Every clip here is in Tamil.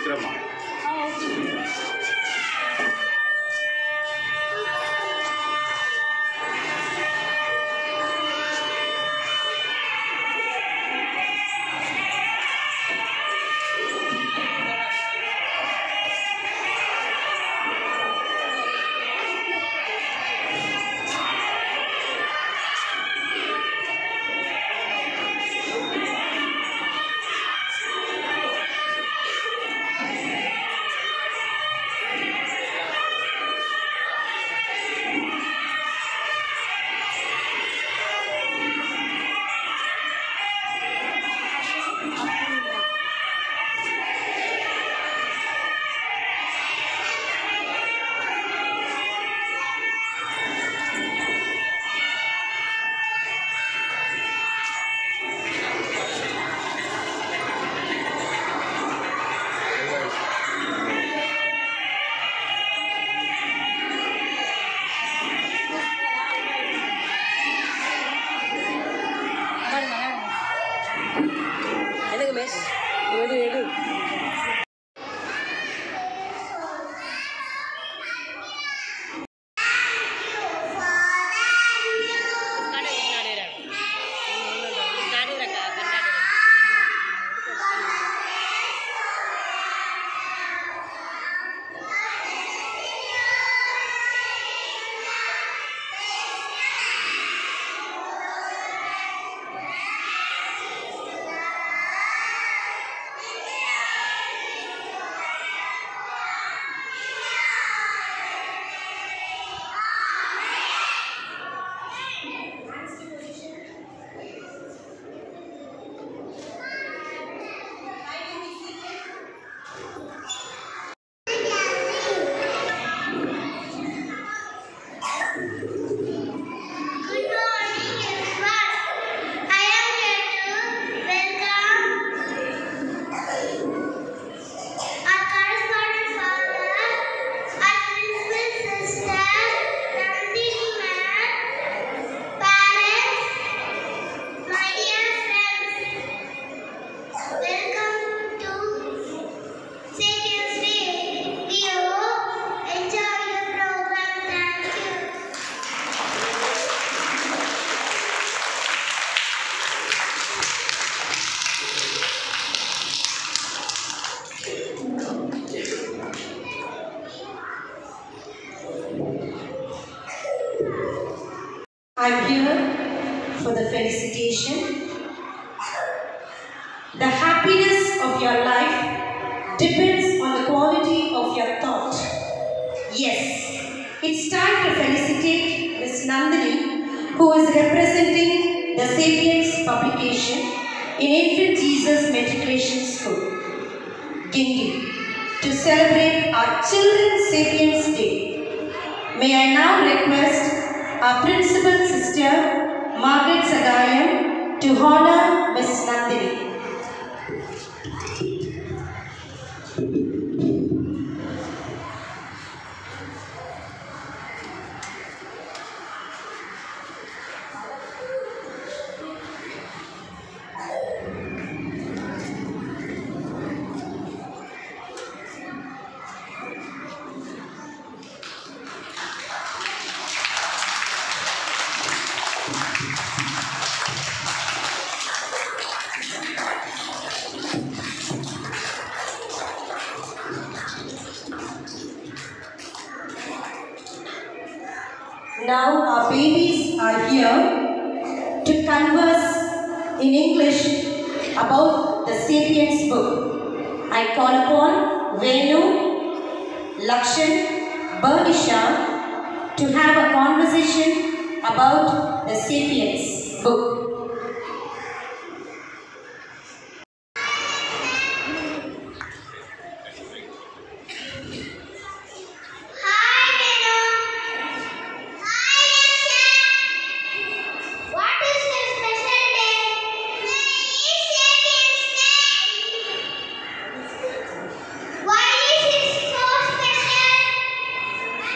வைக்கிறோமா எனக்கு மிஸ் எடு எடு Good morning, everyone. I am here to welcome our correspondent father, our principal sister, Nandini ma'am, parents, my dear friends. Welcome to Savior's Day. We hope enjoy the program. Thank you. I'm here for the felicitation. The happiness of your life depends on the quality of your thought. Yes, it's time to felicitate Miss Nandini, who is representing the Sapiens publication in Infant Jesus Matriculation School, Gindi, to celebrate our Children's Sapiens Day. May I now request our principal sister, Margaret Sagayam, to honor Miss Nandini. Now our babies are here to converse in English about the Sapiens book. I call upon Venu, Lakshan, Bernisha to have a conversation about the Sapiens book. Hi, Venu. Hi, Yaksha. What is your special day? Today is Sapiens Day. Why is it so special?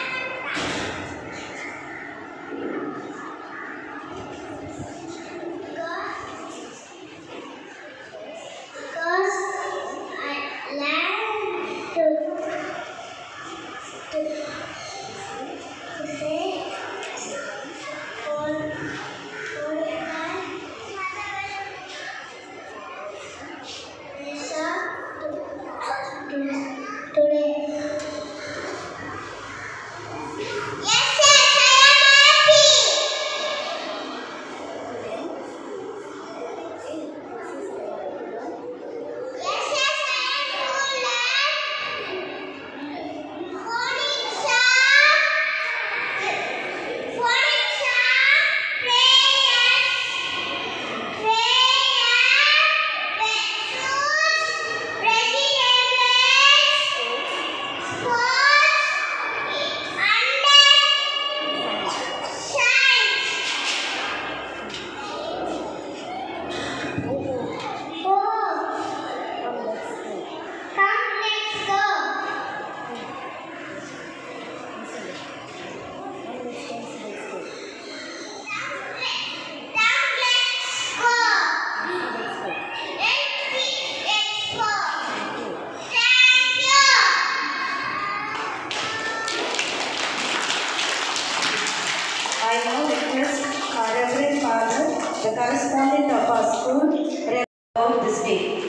correspondent of our school, about this day.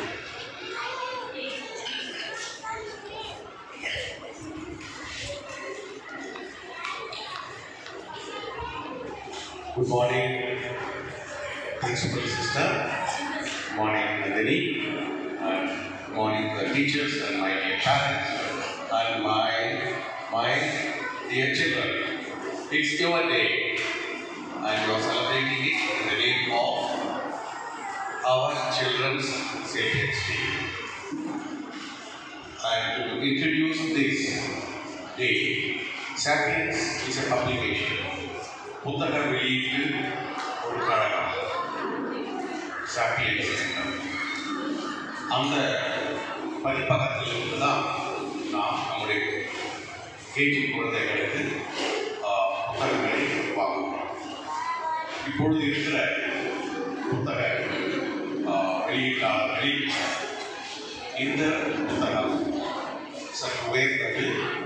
Good morning, principal sister. Good morning, Nandini. And good morning, the teachers and my dear parents and my my dear children. It's your day, and you are celebrating it in the name of our children's Savior's Day. And to introduce this day, Sapiens is a publication. புத்தக வெளியீட்டு ஒரு கழகம் சாப்பியன்ஸ் அந்த பதிப்பகத்தில் இருந்து தான் நாம் நம்முடைய கேஜி குழந்தைகளுக்கு ஆஹ், புத்தகங்களை வாங்குகிறோம் இப்பொழுது இருக்கிற புத்தக ஆஹ், வெளியீட்டாளர்களில் இந்த புத்தகம் சற்று உயர்ந்தது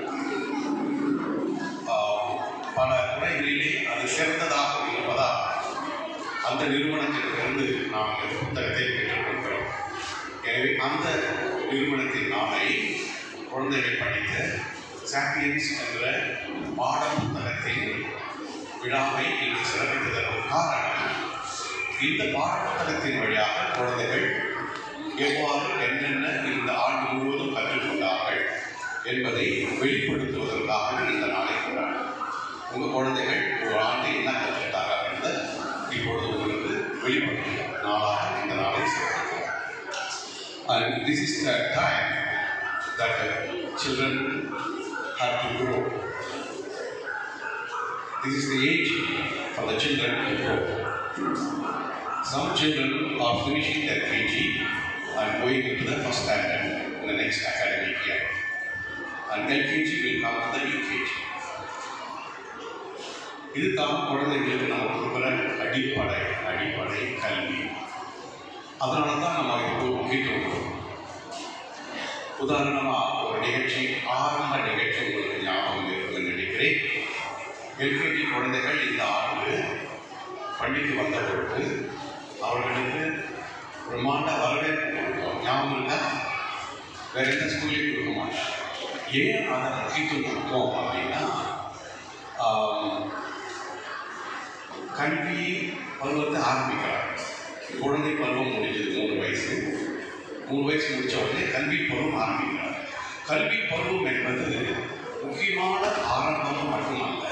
ஆஹ், பல துறைகளிலே அது சிறந்ததாக இருப்பதால் அந்த நிறுவனத்திலிருந்து நாம் இந்த புத்தகத்தை பெற்றுக்கொள்கிறோம் எனவே அந்த நிறுவனத்தின் நாளை குழந்தைகள் படித்த சாம்பியன்ஸ் என்ற பாட புத்தகத்தின் விழாவை இன்று சிறப்பித்ததற்கு காரணம் இந்த பாட புத்தகத்தின் வழியாக குழந்தைகள் எவ்வாறு என்னென்ன இந்த ஆண்டு முழுவதும் கற்றுக்கொண்டார்கள் என்பதை வெளிப்படுத்துவதற்காக இந்த நாளை கொண்டாடுறோம் உங்கள் குழந்தைகள் ஒரு ஆண்டு என்ன கற்றுக்கிட்டாங்க அப்படின்றத இப்பொழுது உங்களுக்கு வெளிப்படுத்தும் நாளாக இந்த நாளை சேர்க்கிறோம் And this is the time that uh, children have to grow. This is the age for the children to grow. Some children are finishing their KG and going into the first standard in the next academic year. And LKG will come to the UKG. இதுதான் குழந்தைகளுக்கு நம்ம கொடுக்குற அடிப்படை அடிப்படை கல்வி அதனால தான் நம்ம இதுக்கு முக்கியத்துவம் கொடுக்கணும் உதாரணமாக ஒரு நிகழ்ச்சி ஆரம்ப நிகழ்ச்சி உங்களுக்கு ஞாபகம் இருக்குன்னு நினைக்கிறேன் எல்கேஜி குழந்தைகள் இந்த ஆண்டு பள்ளிக்கு வந்த பொழுது அவர்களுக்கு பிரம்மாண்ட வரவேற்பு கொடுத்தோம் ஞாபகம் இருக்கா வேற எந்த ஸ்கூல்லையும் கொடுக்க மாட்டோம் ஏன் அதை முக்கியத்துவம் கொடுத்தோம் அப்படின்னா ஆம், கல்வி பருவத்தை ஆரம்பிக்கிறார் குழந்தை பருவம் முடிஞ்சது மூணு வயசு மூணு வயசு முடிச்ச உடனே கல்வி பருவம் ஆரம்பிக்கிறார் கல்வி பருவம் என்பது முக்கியமான ஆரம்பம் மட்டுமல்ல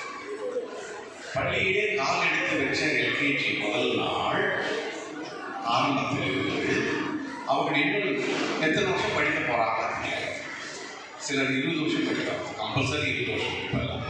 பள்ளியிலே கால் எடுத்து வச்ச எல்கேஜி முதல் நாள் ஆரம்பத்தில் இருந்து அவர்கள் இன்னும் எத்தனை வருஷம் படிக்க போறாங்க தெரியாது சிலர் இருபது வருஷம் படிக்கிறாங்க கம்பல்சரி இருபது வருஷம் இப்பெல்லாம்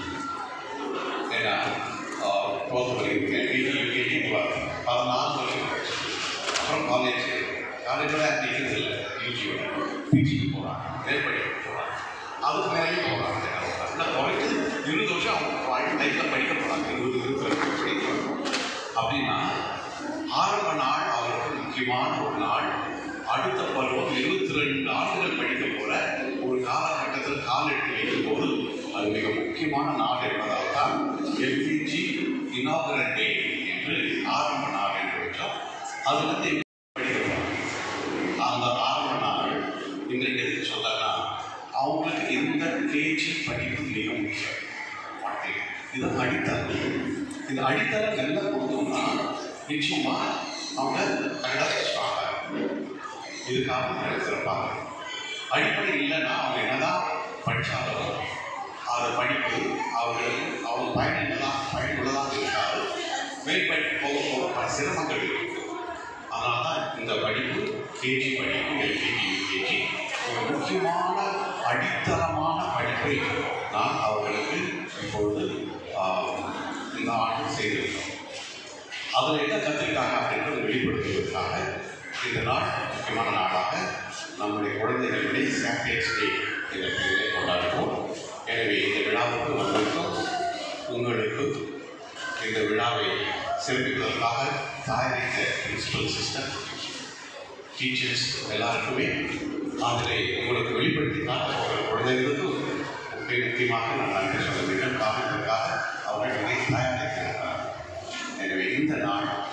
ஏன்னா டுவெல்த் வரைக்கும் எல்கேஜி யூகேஜி டுவெல்த் பதினாலு வருஷம் படிச்சு அப்புறம் காலேஜ் காலேஜோட டிகிரி இல்லை யூஜியோட பிஜிக்கு போகிறாங்க மேற்படிப்பு போகிறாங்க அதுக்கு மேலேயும் போகிறாங்க அப்படின்னா குறைஞ்சது இருபது வருஷம் அவங்க லைஃப்பில் படிக்க போகிறாங்க இருபது இருபத்தி ரெண்டு படிக்க அப்படின்னா ஆரம்ப நாள் அவருக்கு முக்கியமான ஒரு நாள் அடுத்த பருவம் இருபத்தி ரெண்டு ஆண்டுகள் படிக்க போகிற ஒரு காலகட்டத்தில் கால் எடுத்து வைக்கும் போது அது மிக முக்கியமான நாள் என்பதால் தான் எல்பிஜி இனாகரல் டே என்று ஆரம்ப நாள் என்று வச்சோம் அது வந்து படிக்க போகிறாங்க அந்த ஆரம்ப நாள் இன்றைக்கு எதுக்கு சொல்லனா அவங்களுக்கு இந்த கேஜி படிப்பு மிக முக்கியம் வாழ்க்கையில். இது அடித்தளம் இது அடித்தளம் நல்லா கொடுத்தோம்னா நிச்சயமா அவங்க கரெக்டாக ஸ்ட்ராங்காக இதுக்காக அவங்க சிறப்பாக அடிப்படை இல்லைன்னா அவங்க என்னதான் படித்தாலும் அந்த படிப்பு அவர்கள் அவங்க பயன் என்னதான் பயனுள்ளதாக இருக்காது மேல் படிப்பு போக போக பல சிரமங்கள் இருக்கு அதனால தான் இந்த படிப்பு கேஜி படிப்பு எல்கேஜி யூகேஜி ஒரு முக்கியமான அடித்தளமான படிப்பை நான் அவர்களுக்கு இப்பொழுது ஆஹ், இந்த ஆண்டு செய்திருக்கிறோம் அதில் என்ன கற்றுக்கிட்டாங்க அப்படின்றத வெளிப்படுத்துவதற்காக இந்த நாள் முக்கியமான நாளாக நம்முடைய குழந்தைகளுடைய சாம்பியன்ஸ் டே என்ற பெயரை கொண்டாடுவோம் எனவே இந்த விழாவுக்கு வந்திருக்கும் உங்களுக்கு இந்த விழாவை சிறப்பிப்பதற்காக தயாரித்த பிரின்சிபல் சிஸ்டர் டீச்சர்ஸ் எல்லாருக்குமே அதில் உங்களுக்கு வெளிப்படுத்தி காட்ட போகிற குழந்தைகளுக்கும் மிக முக்கியமாக நான் நன்றி சொல்ல வேண்டும் காரணத்திற்காக அவர்கள் இதை தயாரித்திருக்கிறார் எனவே இந்த நாள்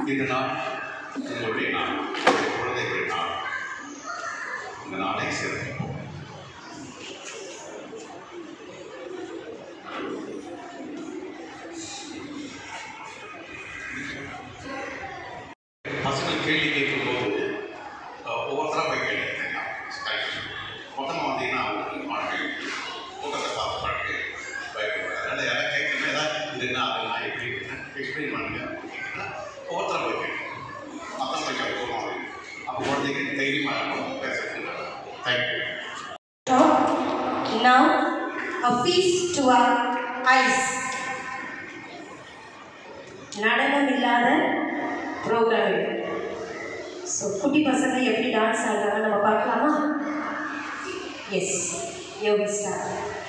இந்த நாள் உங்களுடைய நாள் உங்களுடைய குழந்தைகளுடைய நாள் இந்த நாளை சிறப்பிப்போம் பசங்க கேள்வி கேட்கும்போது அஹ், ஒவ்வொருத்தராக போய் கேள்வி கேட்கலாம் மொத்தமாக வந்தீங்கன்னா அவங்களுக்கு வாழ்க்கை கூட்டத்தை பார்த்து வாழ்க்கை பயப்படுவாங்க அதனால் யாராவது கேட்கணும் ஏதாவது இது என்ன அது நான் எப்படி எக்ஸ்பிளைன் பண்ணுங்க கேட்கலாம் ஒவ்வொருத்தராக போய் கேட்கலாம் அப்போ கொஞ்சம் அனுபவமாக இருக்கும் அப்போ குழந்தைங்க தைரியமாக இருக்கும் பேசுறதுக்கு thank you Talk. Now, a feast to our eyes. நடனம் இல்லாத ப்ரோக்ராம் இது ஸோ குட்டி பசங்க எப்படி டான்ஸ் ஆடுறாங்க நம்ம பார்க்கலாமா yes Yogi star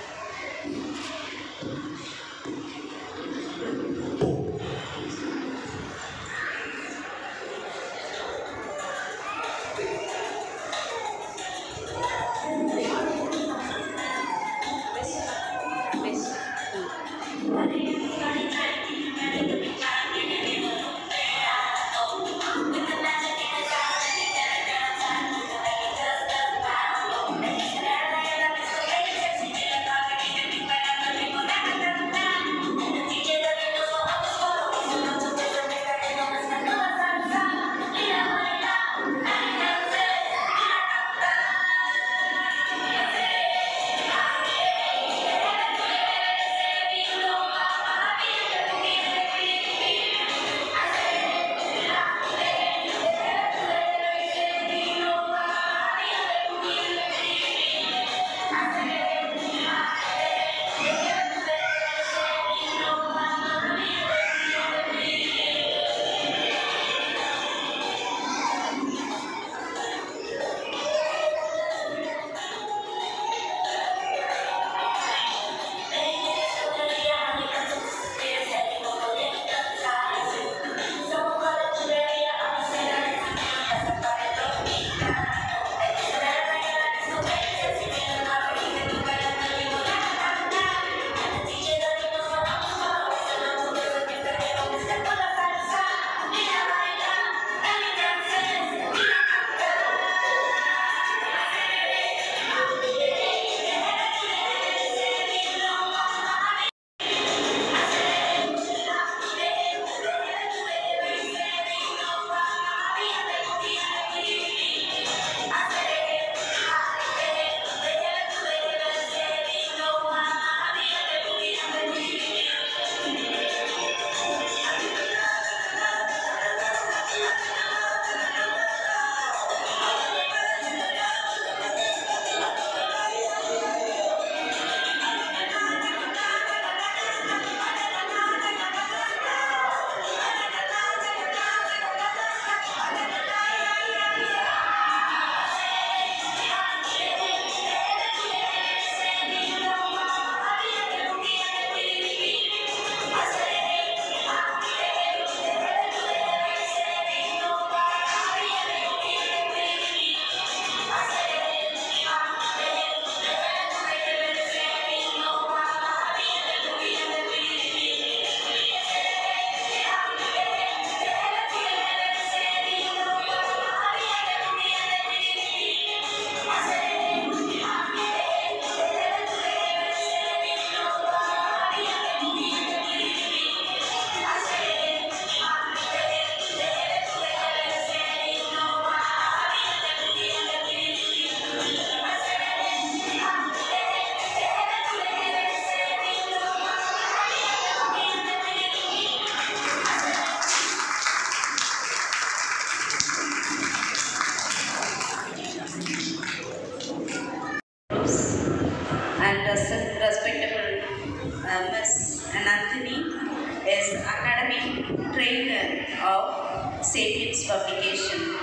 and res- respectable uh, Miss Anthony is academic trainer of Sapiens Publication.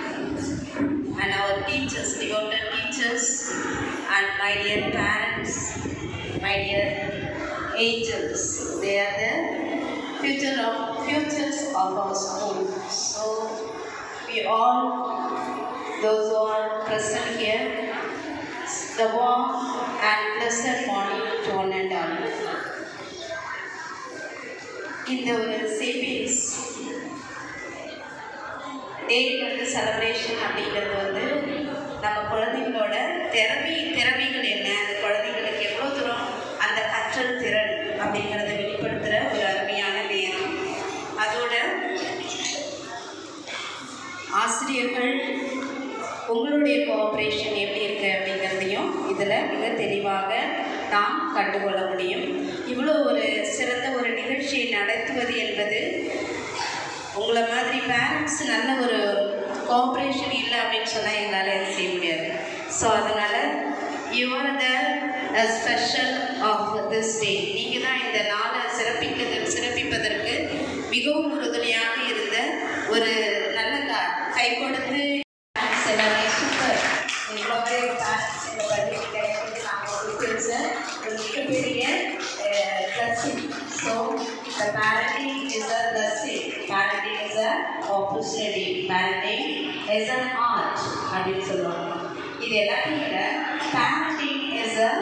And our teachers, devoted teachers, and my dear parents, my dear angels, they are the future of futures of our school. So we all, those who are present here, the warm and pleasant morning to one and all. இந்த ஒரு சேவிங்ஸ் டே வந்து செலப்ரேஷன் அப்படிங்கிறது வந்து நம்ம குழந்தைங்களோட திறமை திறமைகள் என்ன அந்த குழந்தைங்களுக்கு எவ்வளோ தூரம் அந்த கற்றல் திறன் அப்படிங்கிறத வெளிப்படுத்துகிற ஒரு அருமையான நேரம் அதோட ஆசிரியர்கள் உங்களுடைய கோஆப்ரேஷன் எப்படி இருக்கு அப்படிங்கிறதையும் இதில் மிக தெளிவாக நாம் கண்டுகொள்ள முடியும் இவ்வளோ ஒரு சிறந்த ஒரு நிகழ்ச்சியை நடத்துவது என்பது உங்களை மாதிரி பேரண்ட்ஸ் நல்ல ஒரு கோஆப்ரேஷன் இல்லை அப்படின்னு சொன்னால் எங்களால் எதுவும் செய்ய முடியாது ஸோ அதனால் you are the special of this day நீங்கள் தான் இந்த நாளை சிறப்பிக்க சிறப்பிப்பதற்கு மிகவும் உறுதுணையாக இருந்த ஒரு நல்ல க- கை கொடுத்து parents எல்லாமே சூப்பர் இவ்வளோ பேர் பேரண்ட்ஸ் இந்த பள்ளி கிடைக்கிறது நாங்கள் கொடுக்குறது ஒரு மிகப்பெரிய blessing so the parenting is a blessing parenting is a opportunity parenting is an art அப்படின்னு சொல்லுவாங்க இது எல்லாத்தையும் விட parenting is a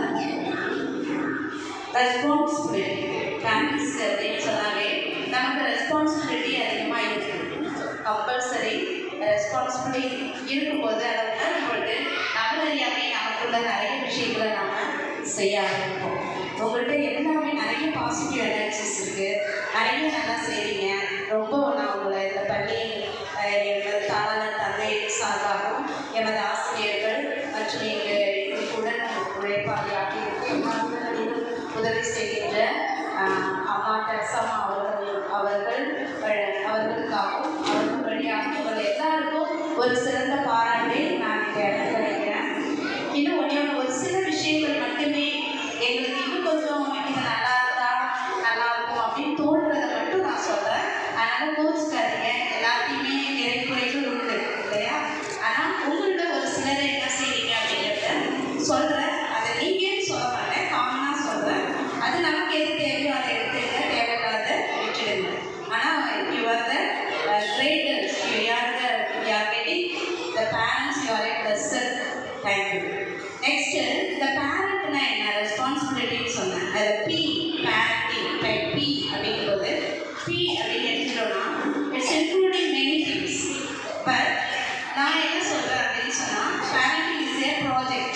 responsibility parents அப்படின்னு சொன்னாலே நமக்கு ரெஸ்பான்சிபிலிட்டி அதிகமாக இருக்குது கம்பல்சரி ரெஸ்பான்சிபிலிட்டி இருக்கும்போது அதை உணரும் பொழுது நம்மள அறியாமே நமக்குள்ள நிறைய விஷயங்களை நம்ம செய்ய ஆரம்பிப்போம் உங்கள்கிட்ட எல்லாமே நிறைய பாசிட்டிவ் எனர்ஜிஸ் இருக்குது நிறைய நல்லா செய்றீங்க ரொம்ப நான் உங்களை இந்த பள்ளி அஹ், எமது தாளான தந்தை சார்பாகவும் எமது ஆசிரியர்கள் மற்றும் எங்கள் உடன் உழைப்பாளியாக இருக்கு எல்லாருக்கும் உதவி செய்கின்ற ஆஹ், அம்மா டெரசம்மா அவர்கள் அவர்கள் வழ- அவர்களுக்காகவும் அவர்கள் வழியாக உங்கள் எல்லாருக்கும் ஒரு சிறந்த பாராட்டை நான் இந்த இடத்துல வைக்கிறேன் இன்னும் ஒன்றே ஒன்று ஒரு சில விஷயங்கள் மட்டுமே எங்களுக்கு இன்னும் கொஞ்சம் இது நல்லா இருந்தா நல்லா இருக்கும் அப்படின்னு தோன்றதை மட்டும் நான் சொல்கிறேன் அதனால் கோச்சுக்காதீங்க எல்லாத்தையுமே நிறை குறைகள் உண்டு இல்லையா ஆனால் உங்களோட ஒரு சிலரை என்ன செய்றீங்க அப்படிங்கிறத சொல்கிறேன் அதை நீங்கன்னு சொல்ல மாட்டேன் காமனாக சொல்கிறேன் அது நமக்கு எது தேவையோ அதை எடுத்துங்க தேவையில்லாத விட்டுடுங்க ஆனால் you are the creators you are the you are getting the parents you are a pleasure thank you next இந்த பேரண்ட்னா என்ன ரெஸ்பான்சிபிலிட்டின்னு சொன்னேன் அதில் பி பேரண்டிங் டைப் பி அப்படிங்கும்போது பி அப்படின்னு எடுத்துட்டோம்னா it's including many things but நான் என்ன சொல்கிறேன் அப்படின்னு சொன்னால் parenting is a project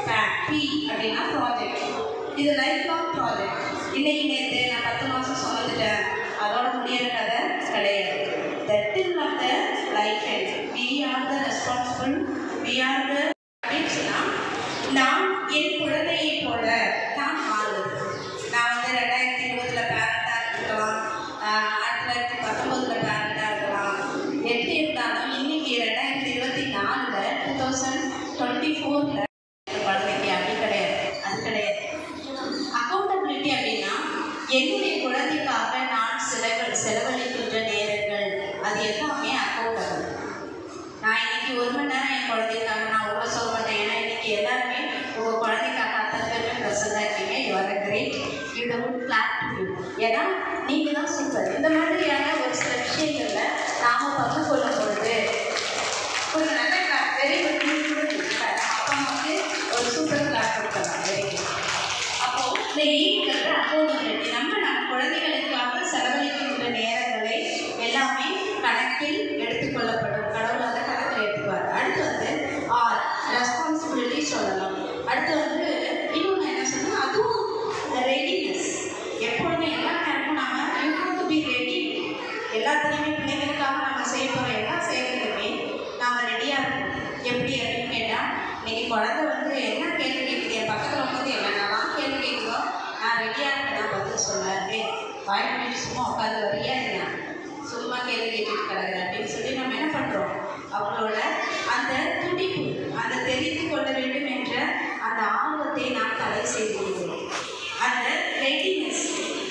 P அப்படின்னா ப்ராஜெக்ட் இது லைஃப் லாங் ப்ராஜெக்ட் இன்னைக்கு நேற்று நான் பத்து மாதம் சுமந்துட்டேன் அதோட முடியிற கதை கிடையாது தட் இல் of the life end we are the responsible we are the அப்படின்னு சொன்னால் நான் என் குழந்தையை போல நான் மாறுவது நான் வந்து ரெண்டாயிரத்தி இருபதுல பேரண்டாக இருக்கலாம் ஆஹ் ஆயிரத்தி தொள்ளாயிரத்தி பத்தொம்போதில் பேரண்டாக இருக்கலாம் எப்படி இருந்தாலும் இன்னைக்கு ரெண்டாயிரத்தி இருபத்தி நாலில் டூ தௌசண்ட் டுவெண்ட்டி ஃபோரில் குழந்தைக்கு அப்படி கிடையாது அது கிடையாது அக்கௌண்டபிலிட்டி அப்படின்னா என்னுடைய குழந்தைக்காக நான் செலவு செலவழிக்கின்ற நேரங்கள் அது எல்லாமே அக்கௌண்டபிள் நான் இன்னைக்கு ஒரு மணி நேரம் என் குழந்தைக்காக நான் உங்களை சொல்ல மாட்டேன் ஏன்னா இன்னைக்கு எல்லாருமே உங்கள் குழந்தைக்காக அத்தனை பேருமே ப்ரெசண்டாக இருக்கீங்க you are great you down clap you ஏன்னா நீங்கள் தான் சூப்பர் இந்த மாதிரியான ஒரு சில விஷயங்களில் நாம் பங்கு கொள்ளும் பொழுது ஒரு நல்ல கிளாப் வெரி குட் அப்பா அம்மாவுக்கு ஒரு சூப்பர் கிளாப் கொடுக்கலாம் வெரி குட் அப்போ இந்த ஈங்கிறது அக்கௌண்டபிலிட்டி நம்ம நம்ம குழந்தைகளுக்காக செலவழிக்கின்ற நேரங்களை எல்லாமே கணக்கில் எடுத்துக்கொள்ளப்படும் கடவுள் அதை கணக்கில் எடுத்துக்குவார் அடுத்து வந்து ஆர் ரெஸ்பான்சிபிலிட்டி சொல்லலாம் அடுத்து வந்து இன்னொன்று என்ன சொல்லணும் அதுவும் ரெடினஸ் எப்பொழுதுமே எல்லா நேரமும் நாம you have to be ready எல்லாத்துலேயுமே பிள்ளைங்களுக்காக நம்ம செய்ய போகிற எல்லா செயல்களுமே நாம் ரெடியாக இருக்கணும் எப்படி அப்படின்னு கேட்டால் இன்னைக்கு குழந்தை வந்து என்ன கேள்வி கேட்குது என் பக்கத்தில் உட்காந்து என்னென்னலாம் கேள்வி கேட்குதோ நான் ரெடியாக இருக்கேன் நான் பதில் சொல்லுவேன் ஏய் வாய் மூடி சும்மா உட்காந்து வரியா இல்லையா சும்மா கேள்வி கேட்டுட்டு கிடக்குற அப்படின்னு சொல்லி நம்ம என்ன பண்ணுறோம் அவங்களோட அந்த துடிப்பு அந்த தெரிந்து கொள்ள வேண்டும் என்ற அந்த ஆர்வத்தை நாம் தடை செய்து கொள்கிறோம் அந்த ரெடினஸ்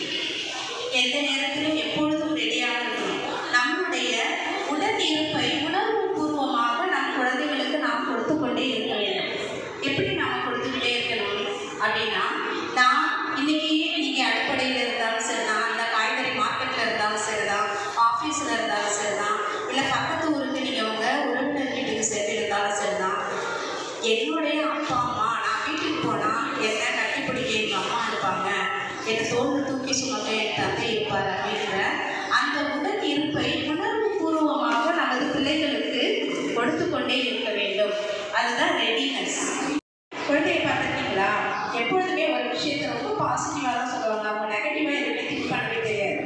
எந்த நேரத்திலும் எப்பொழுதும் ரெடியாக இருக்கணும் நம்முடைய உடல் இருப்பை உணர்வு பூர்வமாக நம் குழந்தைகளுக்கு நாம் கொடுத்து கொண்டே இருக்க வேண்டும் எப்படி நாம் கொடுத்துக்கிட்டே இருக்கணும் அப்படின்னா நான் இன்னைக்கு நீங்கள் அடிப்படையில் இருந்தாலும் சரிதான் இல்லை காய்கறி மார்க்கெட்டில் இருந்தாலும் சரிதான் ஆஃபீஸில் இருந்தாலும் சரிதான் இல்லை பக்கத்து ஊருக்கு நீங்கள் உங்கள் உறவினர் வீட்டுக்கு சென்றிருந்தாலும் சரிதான் என்னுடைய அப்பா அம்மா நான் வீட்டுக்கு போனால் என்ன கட்டி பிடிக்க எங்கள் அம்மா இருப்பாங்க என்னை தோல் தூக்கி சுமக்க என் தந்தை இருப்பார் அப்படின்ற அந்த உடல் இருப்பை உணர்வு பூர்வமாக நமது பிள்ளைகளுக்கு கொண்டே இருக்க வேண்டும் அதுதான் ரெடினஸ் குழந்தையை பார்த்துருக்கீங்களா எப்பொழுதுமே ஒரு விஷயத்தை ரொம்ப பாசிட்டிவாக தான் சொல்லுவாங்க அவங்க நெகட்டிவாக எதுவுமே திங்க் பண்ணவே தெரியாது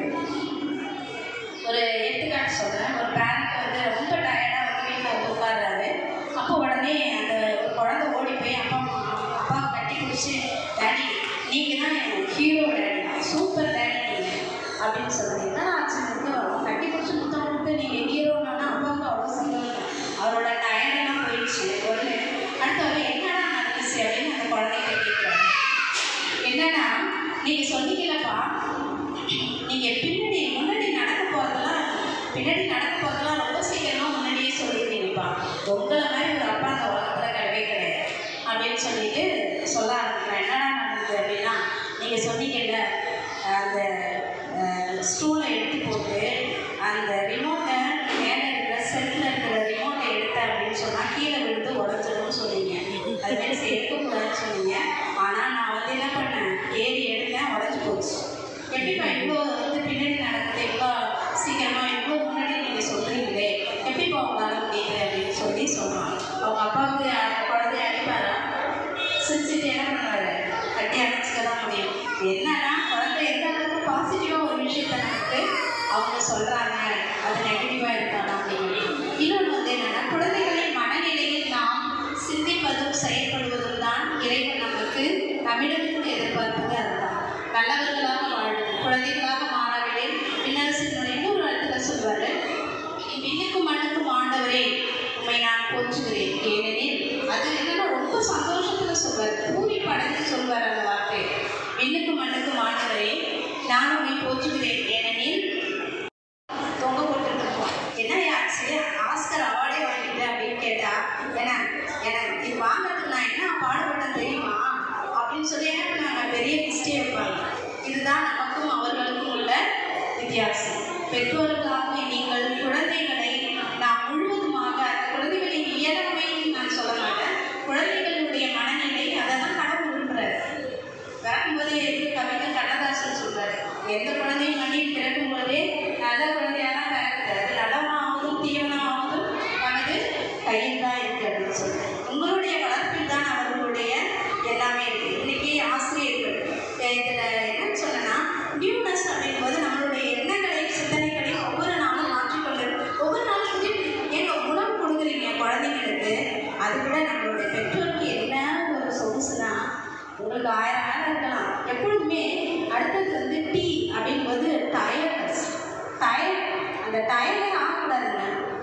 ஒரு எடுத்துக்காட்டு சொல்கிறேன் ஒரு பேரண்ட் வந்து ரொம்ப டயர்டாக வந்து வீட்டில் வந்து உட்கார்றாரு அப்போ உடனே அந்த ஒரு குழந்தை ஓடி போய் அப்பா அம்மா அப்பா கட்டி பிடிச்சி டேடி நீங்கள் தான் ஹீரோ டேடி சூப்பர் டேடி நீங்கள் அப்படின்னு சொல்லுங்க என்ன ஆச்சு முத்தம் கட்டி பிடிச்சி முத்தம் கொடுத்து நீங்கள் ஹீரோன்னா அப்பாவுக்கு அவ்வளோ சந்தோஷம் அவரோட டயர்டெல்லாம் போயிடுச்சு ஒரு அடுத்தவரை என்னடா நடந்துச்சு அப்படின்னு அந்த குழந்தைகிட்ட கேட்குறாரு என்னன்னா நீங்கள் சொன்னீங்களப்பா நீங்கள் பின்னாடி முன்னாடி நடக்க போகிறதெல்லாம் பின்னாடி நடக்க போகிறதெல்லாம் ரொம்ப சீக்கிரமாக முன்னாடியே சொல்லியிருக்கீங்கப்பா உங்களை மாதிரி ஒரு அப்பா அந்த உலகத்தில் கிடையவே கிடையாது அப்படின்னு சொல்லிட்டு சொல்ல ஆரம்பிக்கிறேன் என்னடா நடந்தது அப்படின்னா நீங்கள் சொன்னீங்கல்ல அந்த ஸ்டூலை எடுத்து போட்டு அந்த ரிமோட்டை மேலே இருக்கிற செட்டில் இருக்கிற ரிமோட்டை எடுத்தேன் அப்படின்னு சொன்னால் கீழே விழுந்து உடஞ்சிடும்னு சொன்னீங்க அது மாதிரி சரி எடுக்கக்கூடாதுன்னு சொன்னீங்க ஆனால் நான் வந்து என்ன பண்ணேன் ஏறி எடுத்தேன் உடஞ்சி போச்சு எப்படிப்பா இவ்வளோ வந்து பின்னாடி நடக்குது இவ்வளோ சீக்கிரமாக இவ்வளோ முன்னாடி நீங்கள் சொல்கிறீங்களே எப்படிப்பா உங்களால் முடியுது அப்படின்னு சொல்லி சொல்கிறான் அவங்க அப்பாவுக்கு அந்த குழந்தைய அடிப்பாரா சிரிச்சுட்டு என்ன பண்ணுவாரு கட்டி அணைச்சிக்க தான் முடியும் என்னன்னா குழந்தை எந்த அளவுக்கு பாசிட்டிவாக ஒரு விஷயத்த நமக்கு அவங்க சொல்கிறாங்க அது நெகட்டிவாக இருக்காங்க அப்படின்னு இன்னொன்று வந்து என்னன்னா குழந்தைகளின் மனநிலையில் நாம் சிந்திப்பதும் செயல்படுவதும் தான் இறைவன் நமக்கு நம்மிடமிருந்து எதிர்பார்ப்பது அதுதான் நல்லவர்களாக வாழ்வது குழந்தைகளாக மாறாவிடில் பின்னரசினுடைய இன்னொரு இடத்துல சொல்வாரு விண்ணுக்கும் மண்ணுக்கும் ஆண்டவரே உண்மை நான் போற்றுகிறேன் ஏனெனில் அது என்னன்னா ரொம்ப சந்தோஷத்துல சொல்வார் பூமி படைத்து சொல்வார் அந்த வார்த்தை விண்ணுக்கும் மண்ணுக்கும் ஆண்டவரே நான் உண்மை போற்றுகிறேன் ஏனெனில் தொங்க போட்டுருக்கோம் என்ன ஆச்சு ஆஸ்கர் அவார்டே வாங்கிட்டேன் அப்படின்னு கேட்டா ஏன்னா எனக்கு இது வாங்குறதுக்கு நான் என்ன பாடுபட்டேன் தெரியுமா அப்படின்னு சொல்லி என்ன பண்ணுவாங்க பெரிய லிஸ்டே வைப்பாங்க இதுதான் நமக்கும் அவர்களுக்கும் உள்ள வித்தியாசம் பெற்றோர்களாக நீங்கள் குழந்தைகளை நாம் முழுவதுமாக அந்த குழந்தைகளின் இயலாமை நான் சொல்ல மாட்டேன் குழந்தைகளுடைய மனநிலை அதை தான் கடவுள் விரும்புகிறார் பிறக்கும்போதே எப்படி கவிஞர் கண்ணதாசன் சொல்றாரு எந்த குழந்தையும் மண்ணில் பிறக்கும் போதே நல்ல குழந்தையா தான் பிறக்குது நல்லவனாவதும் தீவனாவதும் நமது கையில் தான் இருக்கு அப்படின்னு சொல்றாரு உங்களுடைய வளர்ப்பில் தான் அவர்களுடைய எல்லாமே இருக்கு இன்னைக்கு ஆசிரியர்கள் அஹ் இதுல என்னன்னு சொன்னா நியூனஸ் அப்படிங்கும்போது நம்மளுடைய எண்ணங்களையும் சிந்தனைகளையும் ஒவ்வொரு நாளும் மாற்றிக்கொண்டு ஒவ்வொரு நாளும் புதிய ஏங்க உணவு கொடுக்குறீங்க குழந்தைங்களுக்கு அதை விட நம்மளுடைய பெற்றோருக்கு என்ன ஒரு சொகுசுனா உங்களுக்கு ஆயிரம் வேலை இருக்கலாம் எப்பொழுதுமே அடுத்தது வந்து டீ அப்படிங்கும்போது டயர்ட்னஸ் டயர்ட் அந்த டயர்டே ஆகக்கூடாதுங்க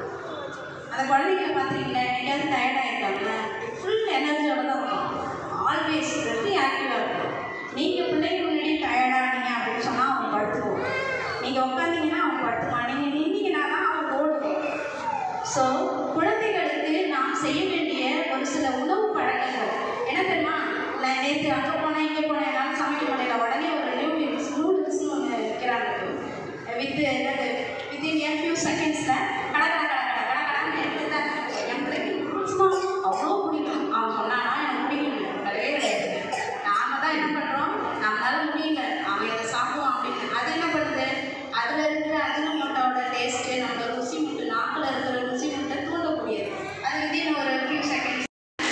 அந்த குழந்தைங்களை பார்த்துருக்கீங்களா என்னைக்காவது டயர்ட் ஆகிருக்காங்க ஃபுல் எனர்ஜியோட தான் இருக்கும் ஆல்வேஸ் வெரி ஆக்டிவாக இருக்கும் நீங்கள் பிள்ளைங்க முன்னாடி டயர்டானீங்க அப்படின்னு சொன்னால் அவங்க படுத்துக்குவோம் நீங்கள் உட்காந்தீங்கன்னா அவங்க படுத்துக்குவான் நீங்கள் நின்னீங்கன்னா தான் அவங்க ஓடுவோம் ஸோ குழந்தைகளுக்கு நாம் செய்ய வேண்டிய ஒரு சில உணவு பழக்கங்கள் என்ன தெரியுமா நான் நேற்று அங்கே போனேன் இங்கே போனேன் என்னால் சமைக்க முடியல உடனே ஒரு நூடுல்ஸ் நூடுல்ஸ்னு ஒன்று விற்கிறாங்க வித் என்னது வித்தின் எ ஃபியூ செகண்ட்ஸில் கட கட கட கட கட கடன்னு எடுத்து தான் என் பிள்ளைக்கு நூடுல்ஸ்னா அவ்வளோ பிடிக்கும் அவன் சொன்னானா எனக்கு பிடிக்கும் கிடையவே கிடையாது நாம தான் என்ன பண்ணுறோம் நம்மளால முடியல அவன் இதை சாப்பிடுவான் அப்படின்னு அது என்ன பண்ணுது அதில் இருக்கிற அஜினமோட்டோட டேஸ்ட்டு நம்ம ருசி முட்டு நாக்கில் இருக்கிற ருசி முட்டை தூண்டக்கூடியது அது வித்தின் ஒரு ஃபியூ செகண்ட்ஸ்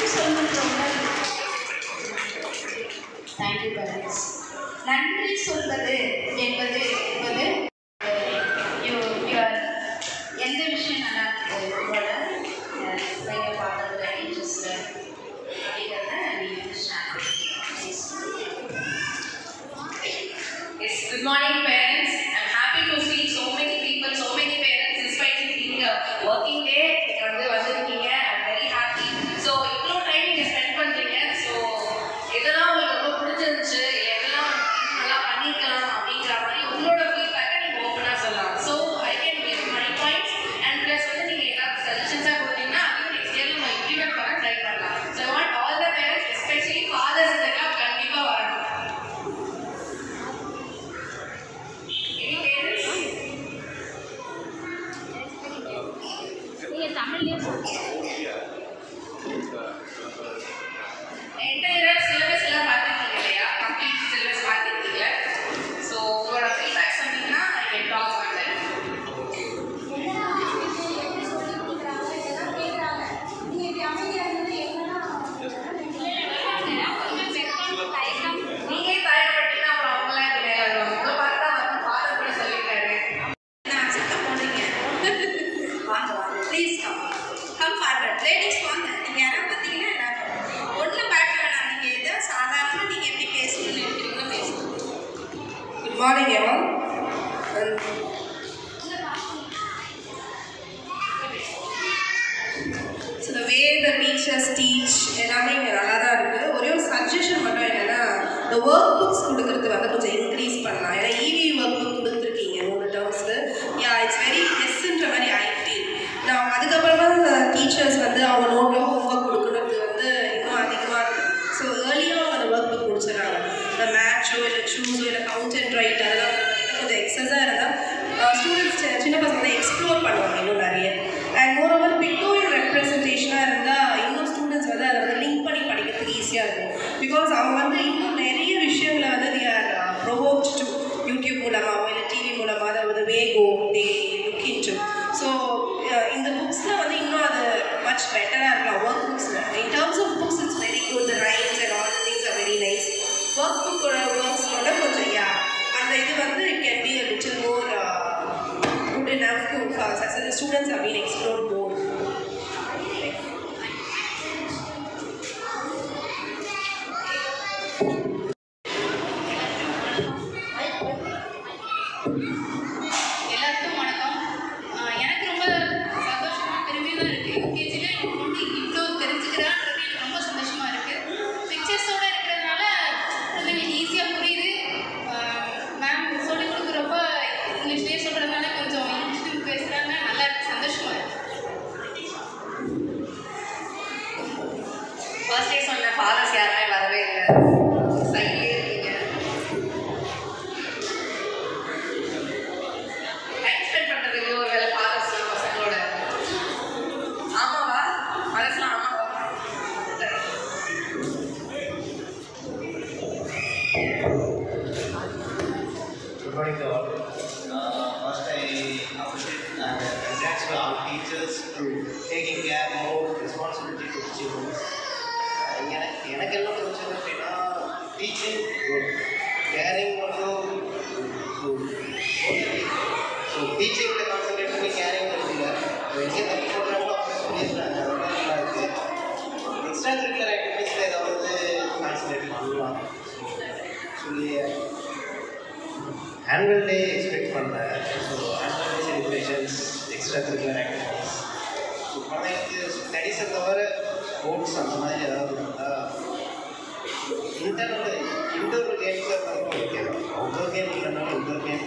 தேங்க்யூ பேரண்ட்ஸ் நன்றி சொல்வது என்பது என்பது யூ யூஆர் எந்த விஷயம் நல்லா இருக்குது உங்களோட அஹ், பிள்ளைங்க பார்க்கறதுல இன்ட்ரெஸ்ட் அப்படிங்கிறத நீங்கள் share Yes, good morning, parents. I'm happy to see so many people, so many parents, despite it being a working day, நீங்க வந்து வந்திருக்கீங்க. I'm very happy. So, இவ்வளோ time நீங்க spend பண்றீங்க. So, எதெல்லாம் உங்களுக்கு ரொம்ப பிடிச்சிருந்துச்சு, எதெல்லாம் நல்லா பண்ணிருக்கலாம் அப்படிங்கிற மாதிரி உங்களோட feedback அ நீங்க open ஆ சொல்லலாம். So, I can give my points and plus வந்து நீங்க ஏதாவது suggestions ஆ கொடுத்தீங்கன்னா, அதையும் next year நம்ம implement பண்ண try பண்ணலாம். So, I want all the parents, especially fathers in the club, கண்டிப்பா வரணும். Any parents? என்டையர் சிலபஸ் எல்லாம் பார்த்துருக்கீங்க இல்லையா கம்ப்ளீட் சிலபஸ் பார்த்துருக்கீங்க ஸோ உங்களோட ஃபீட்பேக் சொன்னீங்கன்னா ஐ கேன் டாக் பண்ணேன் லேடிஸ் வாங்க நீங்கள் யாராவது பார்த்தீங்கன்னா எல்லாரும் ஒன்றும் பயப்பட வேணாம் நீங்கள் இதை சாதாரணமாக நீங்கள் எப்படி பேசணும்னு இருக்கிறீங்களோ பேசணும் குட் மார்னிங் எவன் so the way the teachers teach எல்லாமே இங்கே நல்லா தான் இருக்குது ஒரே ஒரு சஜஷன் மட்டும் என்னென்னா இந்த ஒர்க் புக்ஸ் கொடுக்குறது வந்து கொஞ்சம் இன்க்ரீஸ் பண்ணலாம் ஏன்னா இவி ஒர்க் புக் கொடுத்துருக்கீங்க மூணு டேர்ம்ஸு யா இட்ஸ் வெரி லெஸ்ன்ற மாதிரி ஐ ஃபீல் நான் அதுக்கப்புறமா இந்த டீச்சர்ஸ் வந்து அவங்க நோட்டில் ஹோம்ஒர்க் கொடுக்குறது வந்து இன்னும் அதிகமாக இருக்குது ஸோ ஏர்லியாக அந்த ஒர்க் புக் முடிச்சிடறாங்க இந்த மேட்சோ இல்லை சூஸோ இல்லை கவுண்ட் அண்ட் ரைட் அதெல்லாம் கொஞ்சம் எக்ஸஸாக இருந்தால் ஸ்டூடெண்ட்ஸ் சின்ன பசங்க வந்து எக்ஸ்ப்ளோர் பண்ணுவாங்க இன்னும் நிறைய அண்ட் மோர் ஓவர் பிக்டோரியல் ரெப்ரஸன்டேஷனாக இருந்தால் இன்னும் ஸ்டூடெண்ட்ஸ் வந்து அதை வந்து லிங்க் பண்ணி படிக்கிறதுக்கு ஈஸியாக இருக்கும் பிகாஸ் அவங்க வந்து இன்னும் நிறைய விஷயங்களை வந்து they are provoked to YouTube மூலமாகவோ இல்லை டிவி மூலமாக அதை வந்து வேகோ தே லுக் இன்டு ஸோ இந்த புக்ஸில் வந்து இன்னும் அது மச் பெட்டராக இருக்கலாம் ஒர்க் புக்ஸில் in terms of books it's very good rhymes and all things are very nice work புக்கோட ஒர்க்ஸோட கொஞ்சம் யா அந்த இது வந்து it can be a little more good enough to uh, as the students have been explored more. எல்லாருக்கும் வணக்கம் ஆஹ் எனக்கு ரொம்ப சந்தோஷமா பெருமையாக இருக்கு யூகேஜியில் என் பொண்ணு இவ்வளோ தெரிஞ்சுக்கிறான்றது எனக்கு ரொம்ப சந்தோஷமா இருக்கு பிக்சர்ஸோட இருக்கிறதுனால அது எனக்கு ஈஸியாக புரியுது மேம் சொல்லிக் கொடுக்குறப்ப இங்கிலீஷ்லேயே சொல்கிறதுனால கொஞ்சம் இங்கிலீஷ் பேசுகிறாங்க நல்லா இருக்கு சந்தோஷமா இருக்கு ஃபர்ஸ்ட் டே சொன்ன ஃபாதர்ஸ் யாருமே வரவே இல்லை சைட்லேயே இருக்கீங்க டைம் ஸ்பெண்ட் பண்ணுறதுக்கு ஒரு வேலை ஃபாதர்ஸ் பசங்களோட ஆமாவா மனசுலாம் ஆமாவா சரி. Good morning to all. Uh, first, I appreciate and congrats to our teachers to taking care more responsibility to the children. Uh, எனக்கு எனக்கு என்ன தோணுச்சு அப்படின்னா டீச்சிங் கேரிங் மட்டும் ஸோ டீச்சிங்கில் கான்சன்ட்ரேட் பண்ணி கேரிங் இல்லை எங்கே தப்பு போடுறாங்களோ அப்போ சொல்லிடுறாங்க அதெல்லாம் நல்லா இருக்கு எக்ஸ்ட்ரா கரிக்குலர் ஆக்டிவிட்டீஸில் ஏதாவது கான்சன்ட்ரேட் பண்ணலாம் சொல்லி ஆனுவல் டே எக்ஸ்பெக்ட் பண்ணேன் so annual day celebrations extra curricular activities so குழந்தைங்களுக்கு ஸ்டடீஸை தவிர ஸ்போர்ட்ஸ் அந்த மாதிரி ஏதாவது இருந்தால் இன்டர்னல் இன்டோர் கேம்ஸில் இருந்தாலும் ஓகே அவுட்டோர் கேம் இல்லைனாலும் இன்டோர் கேம்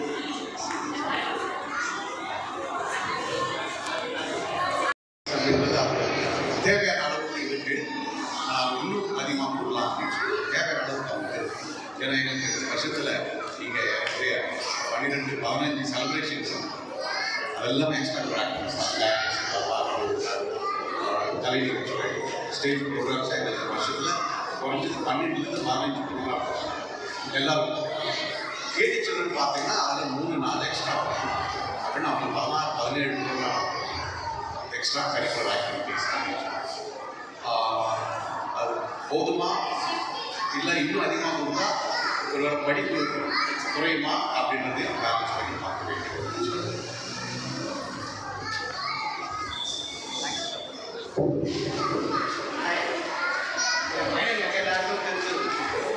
அப்படின்றது அவங்களுக்கு தேவையான அளவுக்கு இருக்கு ஆனால் இன்னும் அதிகமாக கொடுக்கலாம் அப்படின்னு சொல்லி தேவையான அளவுக்கு அவங்க இருக்கு. ஏன்னா எங்களுக்கு இந்த வருஷத்தில் இங்கே ஏறக்குறைய பன்னிரெண்டு பதினஞ்சு செலிப்ரேஷன்ஸ் அதெல்லாமே எக்ஸ்ட்ரா ப்ராக்டிஸ் கலை நிகழ்ச்சிகள் ஸ்டேஜ் ப்ரோக்ராம்ஸ் இந்த வருஷத்தில் குறைஞ்சது பன்னெண்டுலேருந்து பதினஞ்சு ப்ரோக்ராம் எல்லாரும் கேடி சில்ட்ரன் பார்த்தீங்கன்னா அதில் மூணு நாள் எக்ஸ்ட்ரா அப்படின்னு அவங்க பதினாறு பதினேழு ப்ரோக்ராம் எக்ஸ்ட்ரா கரிக்குலர் ஆக்டிவிட்டீஸ் அது போதுமா இல்லை இன்னும் அதிகமாக கொடுத்தா ஒரு படிப்பு குறையுமா அப்படின்றதை பேலன்ஸ் பண்ணி பார்க்க வேண்டியது என் பையன் எங்க எல்லாருக்கும் தெரிஞ்சிருக்கும்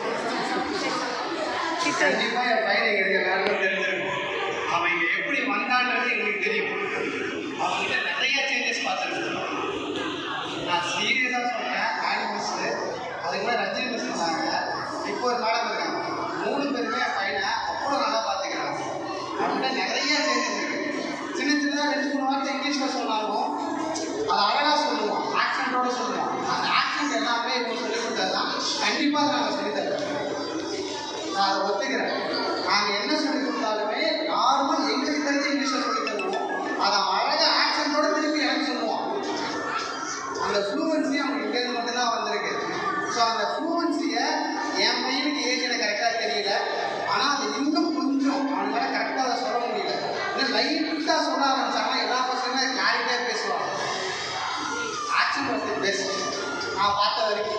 கண்டிப்பா என் பையன் எங்களுக்கு எல்லாருக்கும் தெரிஞ்சிருக்கும் அவன் இங்க எப்படி வந்தான்றது எங்களுக்கு தெரியும் அவன்கிட்ட நிறைய சேஞ்சஸ் பார்த்துருக்கோம் நான் சீரியஸாக சொன்னேன் ஆனி மிஸ் அதுக்கு மேலே ரஜினி மிஸ் சொன்னாங்க இப்போ ஒரு மேடம் இருக்காங்க மூணு பேருமே என் பையனை அவ்வளோ நல்லா பார்த்துக்கிறாங்க அவன்கிட்ட நிறைய சேஞ்சஸ் இருக்கு சின்ன சின்னதாக ரெண்டு மூணு வார்த்தை இங்கிலீஷில் சொன்னாலும் அது அழகாக சொல்லுவோம் ஆக்சென்ட்டோட சொல்லுவோம் அந்த ஆக்சென்ட் எல்லாமே இவங்க சொல்லி கொடுத்ததுதான் கண்டிப்பாக நாங்கள் சொல்லி தருவோம் நான் அதை ஒத்துக்கிறேன் நாங்கள் என்ன சொல்லி கொடுத்தாலுமே நார்மல் எங்களுக்கு தெரிஞ்ச இங்கிலீஷை சொல்லி தருவோம் அதை அழகாக ஆக்சென்ட்டோட திருப்பி எனக்கு சொல்லுவோம் அந்த ஃப்ளூவன்சி அவங்களுக்கு இங்கேருந்து மட்டும்தான் வந்திருக்கு ஸோ அந்த ஃப்ளூவன்சியை என் பையனுக்கு ஏஜ் எனக்கு கரெக்டாக தெரியல ஆனால் அது இன்னும் கொஞ்சம் அவனால கரெக்டாக அதை சொல்ல முடியல இன்னும் லைட்டாக சொல்ல ஆரம்பிச்சாங்கன்னா எல்லா பசங்களும் கிளாரிட்டியாக பேசுவாங்க ஆக்ஷன் வாஸ் தி பெஸ்ட் நான் பார்த்த வரைக்கும்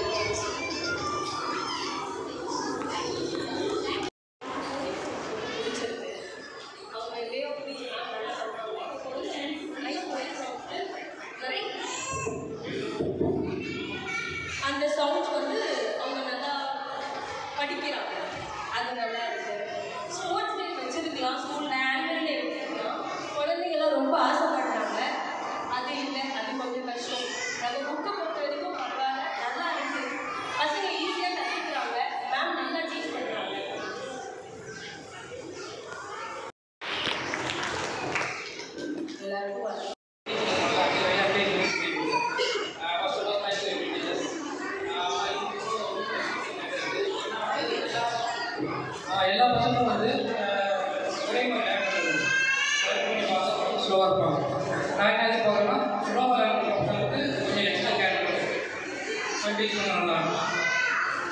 Sorry?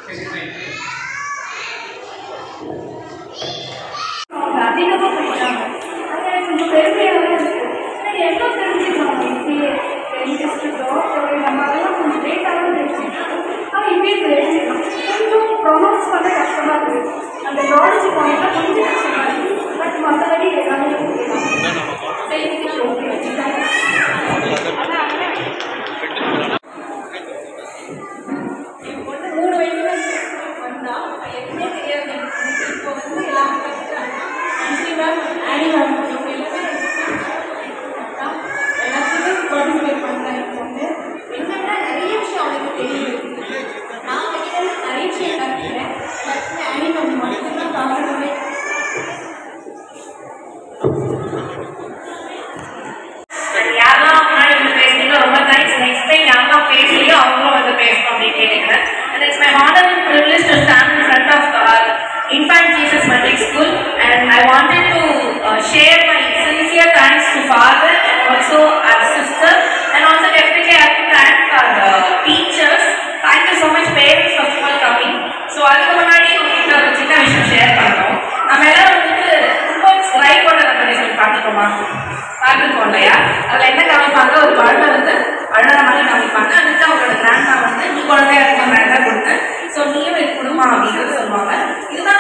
அவங்க அதிகமாக படிக்கிறாங்க அது எனக்கு கொஞ்சம் பெருமையாகவே இருக்குது ஆனால் எவ்வளோ தெரிஞ்சுக்கலாம் இப்படியே டென்டிஸ்ட்டோ நம்ம அதெல்லாம் கொஞ்சம் லேட்டாக தெரிஞ்சுக்கலாம் ஆனால் இப்பயே தெரிஞ்சுக்கலாம் கொஞ்சம் ப்ரொனவுன்ஸ் பண்ண கஷ்டமாக இருக்குது அந்த நாலேஜ் பாயிண்ட்லாம் கொஞ்சம் கஷ்டமாக இருக்குது பட் மற்றபடி எல்லாமே தெரிஞ்சுக்கிட்டு ஓகே வச்சுட்டாங்க பொண்ணு மூணு வயசுல வந்தா எதுவுமே தெரியாது எனக்கு இப்போ வந்து எல்லாமே கற்றுக்கிறாங்க அஞ்சலி மேம் ஆனி மேம் இவங்க எல்லாமே எல்லாத்துக்குமே பார்ட்டிசிபேட் பண்ணுறாங்க இப்போ வந்து என்னன்னா நிறைய விஷயம் அவங்களுக்கு தெரியுது நான் வெளியில நிறைய விஷயம் கற்றுக்கிறேன் பட் ஆனி மேம் மட்டும்தான் பார்க்கணுமே யாரெல்லாம் முன்னாடி வந்து பேசுறீங்க ரொம்ப தேங்க்ஸ் நெக்ஸ்ட் டைம் யாரெல்லாம் பேசலையோ அவங்களும் வந்து பேசணும் அப்படின்னு கேட்டுக்கிறேன் and it's my honor and privilege to stand in front of uh, Infant Jesus Matric School and I wanted to uh, share my sincere thanks to father and also our sister and also definitely I have to thank our uh, teachers thank you so much parents first of all coming so அதுக்கு முன்னாடி உங்ககிட்ட ஒரு சின்ன விஷயம் ஷேர் பண்ணணும் நம்ம எல்லாரும் வந்துட்டு ரைட் பண்ண நம்ம சொல்லி பார்த்துக்கோமா பார்த்துருக்கோம் இல்லையா அதில் என்ன காமிப்பாங்க ஒரு குழந்தை வந்து அழகிற மாதிரி காமிப்பாங்க அதுக்கு அவங்களோட கிராண்ட்மா வந்து நீ குழந்தையா இருக்க மாதிரி கொடுத்து ஸோ நீயும் இது குடும்பம் அப்படின்னு சொல்லுவாங்க இதுதான்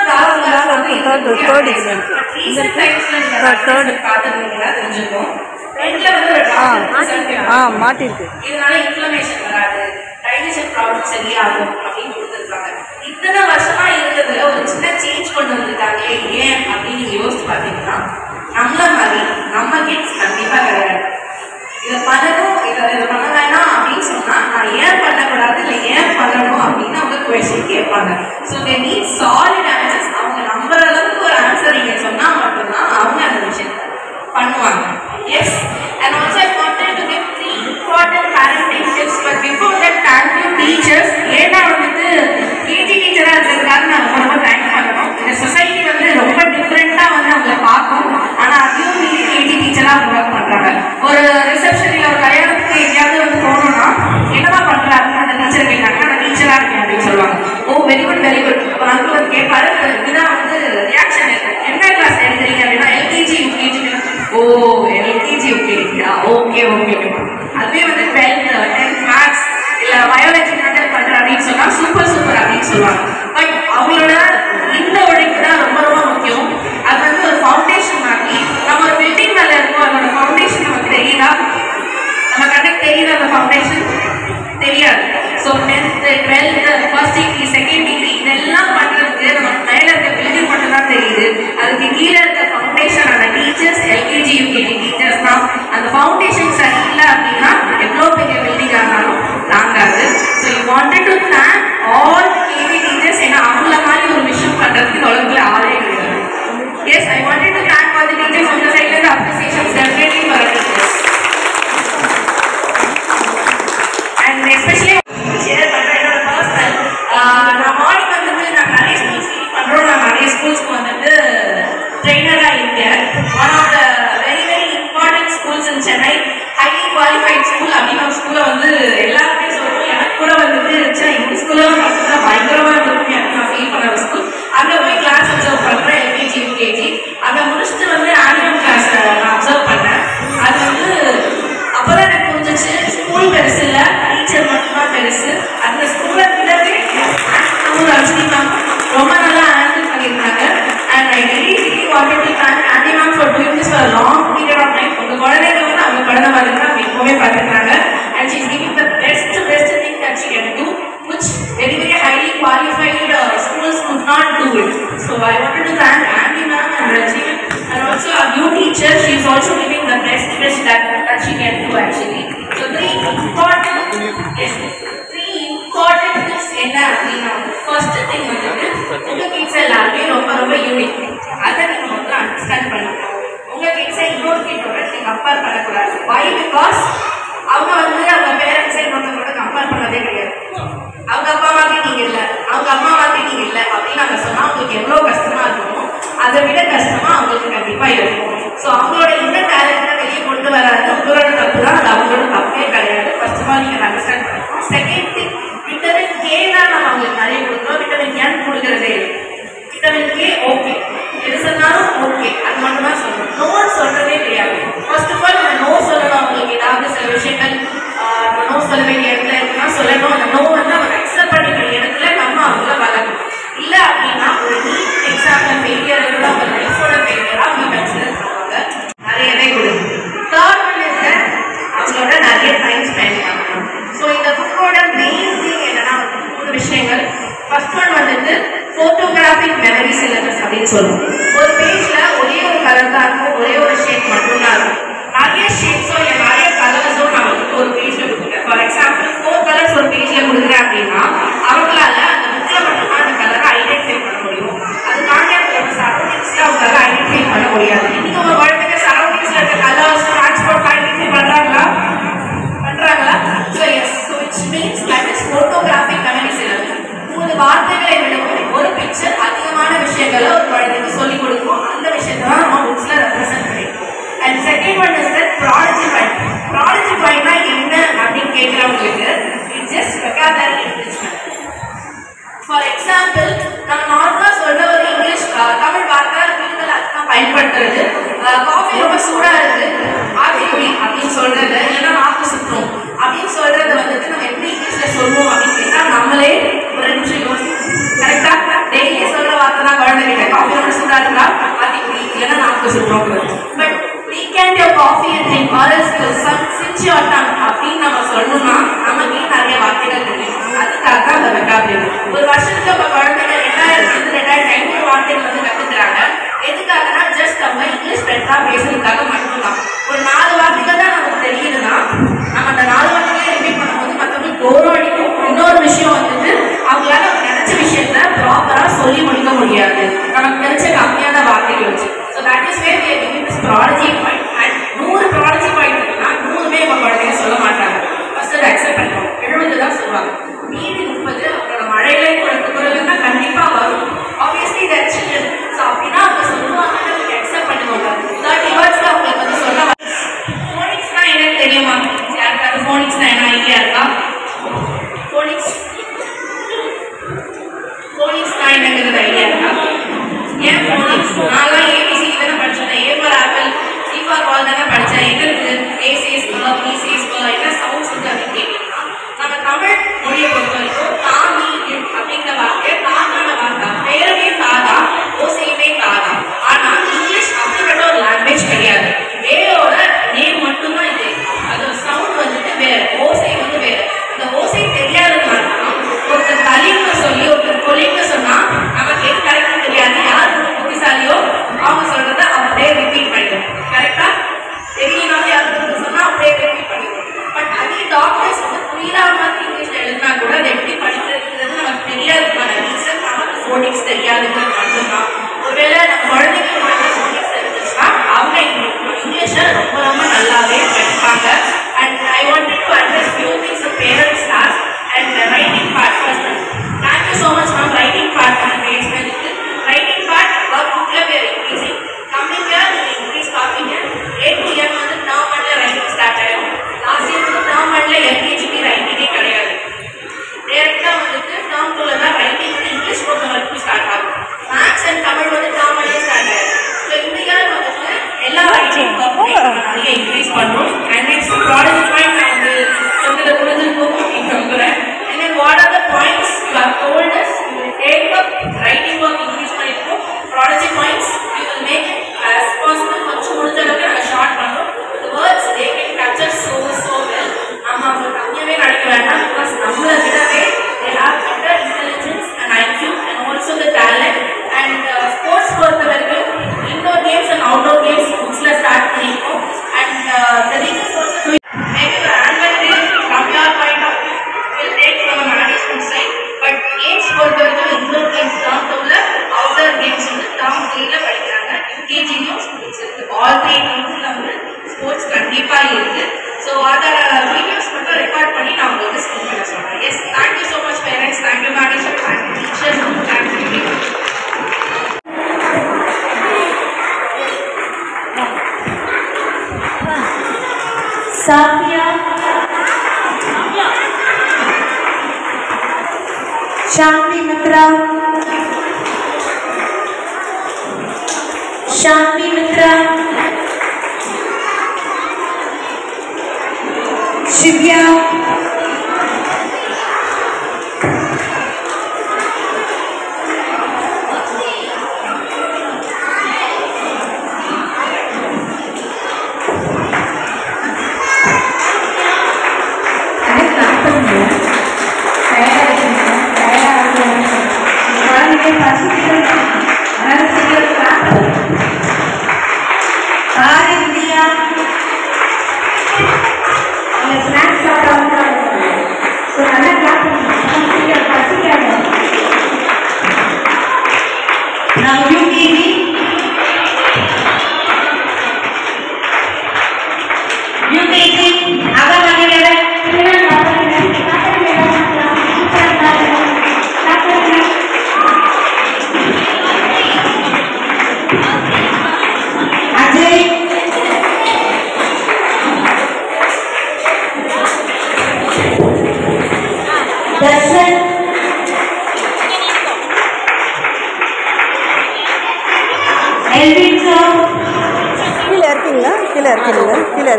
ரீசெண்ட் டைம்ஸ்ல நீங்க பார்த்துருந்தீங்கன்னா தெரிஞ்சுக்கும் ரெண்டுல வந்து ஒரு ஆ மாட்டிருக்கு இதனால இன்ஃப்ளமேஷன் வராது டைஜஷன் ப்ராப்ளம் சரியாகும் அப்படின்னு கொடுத்துருக்காங்க இத்தனை வருஷமா இருந்ததுல ஒரு சின்ன சேஞ்ச் கொண்டு வந்திருக்காங்களே ஏன் அப்படின்னு நீங்க யோசிச்சு பார்த்தீங்கன்னா நம்மள மாதிரி நம்ம கிட்ஸ் கண்டிப்பா கிடையாது இதை பண்ணணும் இதை இதை பண்ண வேணாம் அப்படின்னு சொன்னா நான் ஏன் பண்ணக்கூடாது இல்லை ஏன் பண்ணணும் அப்படின்னு அவங்க கொஸ்டின் கேட்பாங்க so they need solid answers அவங்க நம்புற அளவுக்கு ஒரு ஆன்சர் நீங்க சொன்னா மட்டும்தான் அவங்க அந்த விஷயத்தை பண்ணுவாங்க yes and also I wanted to give three important parenting tips but before that thank you teachers ஏன்னா வந்துட்டு பிடி டீச்சராக இருக்கிறதுக்காக நான் ரொம்ப ரொம்ப தேங்க் பண்ணணும் இந்த சொசைட்டி வந்து ரொம்ப டிஃப்ரெண்ட்டாக வந்து அவங்கள பார்க்கும் ஆனால் அதையும் மீறி பிடி டீச்சராக ஒர்க் பண்ணுறாங்க ஒரு ரிசப்ஷன் இல்லை ஒரு கல்யாணத்துக்கு எங்கேயாவது வந்து போகணும்னா என்னவா பண்ணுறாங்க அந்த டீச்சர் கேட்டாங்க அந்த டீச்சராக இருக்கேன் அப்படின்னு சொல்லுவாங்க oh very good very good ஒரு அங்கிள் வந்து கேட்பாரு இதுதான் வந்து ரியாக்ஷன் என்ன கிளாஸ் எடுக்கிறீங்க அப்படின்னா எல்கேஜி யூகேஜி ஓ எல்கேஜி யூகேஜியா ஓகே ஓகே அதுவே வந்து டுவெல்த் டென்த் மேக்ஸ் இல்லை பயாலஜி ஹேண்டில் பண்ணுற அப்படின்னு சொன்னால் சூப்பர் சூப்பர் அப்படின்னு சொல்லுவாங்க பட் அவங்களோட இந்த உழைப்பு தான் ரொம்ப ரொம்ப முக்கியம் அது வந்து ஒரு ஃபவுண்டேஷன் மாதிரி நம்ம ஒரு பில்டிங் மேலே இருக்கோம் அதோட ஃபவுண்டேஷன் நமக்கு தெரியுதா நம்ம கண்ணுக்கு தெரியுது அந்த ஃபவுண்டேஷன் தெரியாது so tenth twelfth first degree second degree இதெல்லாம் பண்ணுறதுக்கு நமக்கு மேலே இருக்க பில்டிங் மட்டும் தான் தெரியுது அதுக்கு கீழே இருக்க ஃபவுண்டேஷன் அந்த டீச்சர்ஸ் எல்கேஜி யூகேஜி டீச்சர்ஸ் தான் அந்த ஃபவுண்டேஷன் சரியில்லை அப்படின்னா எவ்வளோ பெரிய பில்டிங் ஆனாலும் தாங்காது so you wanted to thank all KV teachers ஏன்னா அவங்கள மாதிரி ஒரு விஷயம் பண்ணுறதுக்கு இந்த உலகத்தில் ஆளே கிடையாது yes I wanted to thank all the teachers உங்க சைட்ல இருந்து appreciations definitely for teachers and especially share பண்ணுறேன் என்னோட பர்சனல் நான் மார்னிங் வந்துட்டு நான் நிறைய ஸ்கூல்ஸ் லீட் பண்ணுறோம் நான் நிறைய ஸ்கூல்ஸ்க்கு வந்துட்டு ட்ரெயினராக இருக்கேன் one of the very very important schools in Chennai highly qualified school அப்படின்னு ஒரு ஸ்கூலை வந்து எல்லாருமே சொல்லுவோம் எனக்கு கூட வந்துட்டு சே இந்த ஸ்கூலில் பார்த்தா பயங்கரமாக இருக்கும் எனக்கு நான் ஃபீல் பண்ண ஒரு ஸ்கூல் அங்கே போய் கிளாஸ் அப்சர்வ் பண்ணுறேன் எல்கேஜி யூகேஜி அங்கே முடிச்சுட்டு வந்து ஆனுவல் கிளாஸ் நான் அப்சர்வ் பண்ணேன் அது வந்து அப்பதான் எனக்கு புரிஞ்சிச்சு ஸ்கூல் பெருசு இல்ல டீச்சர் மட்டும்தான் பெருசு அந்த ஸ்கூலை விடவே ஸ்கூல் ரஜினி மேம் ரொம்ப நல்லா ஹேண்டில் பண்ணியிருந்தாங்க and I really really wanted to thank aunty ma'am for doing this for long period of time உங்க குழந்தைங்க வந்து அவங்க குழந்தை மாதிரி தான் அவங்க இப்போவே பார்த்துருக்காங்க and she's giving the best best thing that she can do which very very highly qualified uh, schools could not do it. So I wanted to thank Andy ma'am and Rajiv and also our new teacher. She is also giving the best best that, that she can do actually. So three important yes, three important tips என்ன அப்படின்னா ஃபர்ஸ்ட் திங் வந்துட்டு உங்க கிட்ஸ் எல்லாருமே ரொம்ப ரொம்ப யூனிக் அதை நீங்க முதல்ல அண்டர்ஸ்டாண்ட் பண்ணிக்கணும் உங்க கிட்ஸை இன்னொரு கிட்டோட நீங்க கம்பேர் பண்ணக்கூடாது வை பிகாஸ் அவங்க வந்து அவங்க பேரண்ட்ஸை இன்னொருத்தவங்களோட கம்பேர் பண்ணதே கிடையாது அவங்க அப்பா மாதிரி நீங்க இல்ல அவங்க அம்மா மாதிரி நீங்க இல்ல அப்படின்னு நாங்க சொன்னா அவங்களுக்கு எவ்வளவு கஷ்டமா இருக்குமோ அதை விட கஷ்டமா அவங்களுக்கு கண்டிப்பா இருக்கும் ஸோ அவங்களோட இந்த டேலண்ட்டை வெளியே கொண்டு வராது உங்களோட தப்பு தான் அது அவங்களோட தப்பே கிடையாது ஃபர்ஸ்ட் ஆஃப் ஆல் நீங்க அண்டர்ஸ்டாண்ட் பண்ணிக்கணும் செகண்ட் திங் விட்டமின் கே தான் நம்ம அவங்களுக்கு நிறைய கொடுக்குறோம் விஷயங்கள் ஃபர்ஸ்ட் ஒன் வந்துட்டு போட்டோகிராஃபிக் மெமரி சிலபஸ் அப்படின்னு சொல்லுவோம் ஒரு பேஜ்ல ஒரே ஒரு கலர் தான் இருக்கும் ஒரே ஒரு ஷேப் மட்டும்தான் இருக்கும் நிறைய ஷேப்ஸோ இல்லை நிறைய கலர்ஸோ நான் வந்துட்டு ஒரு பேஜ்ல கொடுக்குறேன் ஃபார் எக்ஸாம்பிள் ஃபோர் கலர்ஸ் ஒரு பேஜ்ல கொடுக்குறேன் அப்படின்னா அவங்களால அந்த புக்ல மட்டும்தான் அந்த கலரை ஐடென்டிஃபை பண்ண முடியும் அதுக்காண்டி அவங்க சரௌண்டிங்ஸ்ல அவங்களால ஐடென்டிஃபை பண்ண முடியாது இன்னைக்கு உங்க குழந்தைங்க சரௌண்டிங்ஸ்ல இருக்க கலர்ஸ் டிரான்ஸ்போர்ட் ஐடென்டிஃபை பண்றாங்களா பண்றாங்களா so yes so it's means that is photographic memory syllabus மூணு வார்த்தைகளை விடவும் ஒரு பிக்சர் அதிகமான விஷயங்களை ஒரு குழந்தைக்கு சொல்லிக் கொடுக்கும் அந்த விஷயத்தை தான் நம்ம புக்ஸ்ல ரெப்ரசென்ட் பண்ணிருக்கோம் and second one is that product point product பாயிண்ட்னா என்ன அப்படின்னு கேட்குறவங்களுக்கு it just vocabulary enrichment for example நம்ம நார்மலா சொல்ற ஒரு இங்கிலீஷ் அஹ், தமிழ் வார்த்தை வீடுகள் அதிகமாக பயன்படுத்துறது காஃபி ரொம்ப சூடா இருக்கு ஆஃபி குடி அப்படின்னு சொல்றது இல்லைன்னா நாக்கு சுத்தம் அப்படின்னு சொல்றது வந்துட்டு நம்ம எப்படி இங்கிலீஷ்ல சொல்லுவோம் அப்படின்னு கேட்டா நம்மளே ஒரு நிமிஷம் யோசிக்கணும் கரெக்டா டெய்லி சொல்ற வார்த்தை தான் குழந்தைகிட்ட காஃபி ரொம்ப சூடா இருக்கா ஆஃபி குடி இல்லைன்னா நாக்கு சுத்தம் but decant your coffee and drink ours cinch your tongue அப்படின்னு நம்ம சொல்லணும்னா நமக்கே நிறைய வார்த்தைகள் தெரியும் அதுக்காக தான் அந்த வெக்காபுலரி ஒரு வருஷத்துல உங்க குழந்தைங்க ரெண்டாயிரத்துல இருந்து ரெண்டாயிரத்தி ஐநூறு வார்த்தைகள் வந்து கத்துக்கிறாங்க எதுக்காகனா ஜஸ்ட் அவங்க இங்கிலீஷ் பெட்டரா பேசுறதுக்காக மட்டும்தான் ஒரு நாலு வார்த்தைகள் தான் நமக்கு தெரியுதுன்னா நம்ம அந்த நாலு வார்த்தைகளே ரிப்பீட் பண்ணும்போது மற்றவங்களுக்கு கௌரவம் அடிக்கும் இன்னொரு விஷயம் வந்துட்டு அவங்களால அவங்க நினைச்ச விஷயத்த ப்ராப்பரா சொல்லி முடிக்க முடியாது நமக்கு தெரிஞ்ச கம்மியான வார்த்தைகள் வச்சு so that is way we giving this product point and நூறு ப்ராடக்ட் பாயிண்ட் இருக்குன்னா நூறுமே உங்க குழந்தைங்க சொல்ல மாட்டாங்க ஃபர்ஸ்ட் அதை அக்செப்ட் பண்ணிக்கணும் எழுபது தான் சொல்லுவாங்க மீதி முப்பது அவங்களோட மழையில கொடுத்த குரல்னா கண்டிப்பா வரும் ஆப்வியஸ்லி தட் சில்ட்ரன் ஸோ அப்படின்னா அவங்க சொல்லுவாங்கன்னு நீங்க அக்செப்ட் பண்ணிக்கோங்க தேர்ட்டி வேர்ட்ஸ்ல அவங்களுக்கு வந்து சொல்ல ஃபோனிக்ஸ்னா என்னன்னு தெரியுமா யாருக்காவது ஃபோனிக்ஸ்னா என்ன ஐடியா இருக்கா ஃபோனிக்ஸ் ஃபோனிக்ஸ்னா என்னங்கிறது ஐடியா இருக்கா ஏன் ஃபோனிக்ஸ் நான்லாம் ஏபிசி தானே படிச்சேன் A for apple C for ball தானே படித்தேன் என்ன இருக்குது ஏசிஎஸ் பால் பிசிஎஸ் பால் என்ன சவுண்ட்ஸ் இருக்குது அப்படின்னு கேட்டீங்கன்னா நம்ம தமிழ் மொழியை பொறுத்த வரைக்கும் தாமி அப்படிங்கிற வார்த்தை தாக்கான வார்த்தை பேருமே தாதா ஓசையுமே தாதா ஆனா இங்கிலீஷ் அப்படிப்பட்ட ஒரு லாங்குவேஜ் கிடையாது ஏயோட நேம் மட்டும்தான் இது அதோட சவுண்ட் வந்துட்டு வேற ஓசை வந்து வேற இந்த ஓசை தெரியாததுனால தான் ஒருத்தர் தலைன்னு சொல்லி ஒருத்தர் கொலின்னு சொன்னா நமக்கு எது கரெக்ட்னு தெரியாது யார் ரொம்ப புத்திசாலியோ அவங்க சொல்றத அப்படியே ரிப்பீட் பண்ணிடும் கரெக்டா தெரியலனாலும் யாருக்கு சொன்னா அப்படியே ரிப்பீட் பண்ணிடும் பட் அதே டாக்டர்ஸ் வந்து புரியாத மாதிரி இங்கிலீஷ்ல எழுதினா கூட அதை எப்படி படிக்கிறதுங்கிறது நமக்கு தெரியாதுக்கான ரீசன் நமக்கு ஃபோனிக்ஸ் தெரியாதுங்கிறது மட்டும்தான் ஒருவேளை நம்ம குழந்தைங்களுக்கு மட்டும் ஃபோனிக்ஸ் தெரிஞ்சிச்சுன்னா அவங்க இங்கிலீஷை ரொம்ப ரொம்ப நல்லாவே படிப்பாங்க and I wanted to address few things parents task and writing part first thank you so much ma'am writing part பண்ண பேசுனதுக்கு ரைட்டிங் பார்ட் ஒர்க் புக்கில் வேறு இன்க்ரீசிங் கம்மிங் இயர் நீங்கள் இன்க்ரீஸ் பார்ப்பீங்க ஏ டு எம் வந்து டேர்ம் ஒன்ல ரைட்டிங் ஸ்டார்ட் ஆயிடும் லாஸ்ட் இயர் வந்து டேர்ம் ஒன்ல எல்கேஜிக்கு ரைட்டிங்கே கிடையாது டேரக்டாக வந்துட்டு டேர்ம் டூவில் தான் ரைட்டிங் வந்து இங்கிலீஷ் பொறுத்த வரைக்கும் ஸ்டார்ட் ஆகும் மேக்ஸ் அண்ட் தமிழ் வந்து டேர்ம் ஒன்லேயே ஸ்டார்ட் ஆயிடும் ஸோ இந்த இயர் வந்துட்டு எல்லா ரைட்டிங் நிறைய இன்க்ரீஸ் பண்ணுறோம் அண்ட் நெக்ஸ்ட் ப்ராடக்ட் பாயிண்ட் நான் வந்து சொன்னதை புரிஞ்சிருக்கும் அப்படின்னு நம்புகிறேன் and then what are the points you have told us you will take up writing work increase பண்ணியிருக்கோம் product points you will make it as possible கொஞ்சம் முடிஞ்ச அளவுக்கு நாங்கள் ஷார்ட் பண்ணுறோம் the words they can capture so so well நம்ம அவங்க கம்மியாகவே நடிக்க வேண்டாம் பிகாஸ் நம்மளை விடவே they have better intelligence and IQ and also the talent and uh, sports பொறுத்த வரைக்கும் indoor games and outdoor games புக்ஸ்ல ஸ்டார்ட் பண்ணியிருக்கோம் and uh, the teachers also doing maybe the annual day from your point of view will take from a management side but games பொறுத்த வரைக்கும் indoor games டேர்ம் டூவில் outdoor games வந்து டேர்ம் த்ரீல படிக்கிறாங்க யூகேஜிலையும் ஸ்போர்ட்ஸ் இருக்கு ஆல் த்ரீ டேர்ம்ஸில் வந்து ஸ்போர்ட்ஸ் கண்டிப்பாக இருக்கு ஸோ அதோட வீடியோஸ் மட்டும் ரெக்கார்ட் பண்ணி நான் உங்களுக்கு ஸ்கூல் பண்ண சொல்கிறேன் yes thank you so much parents thank you manager thank you teachers thank you Safia. Shanti Mitra. Shanti Mitra. Shivya. Clap பண்ணுங்க டயர்டாக இருக்குங்க டயர்டாக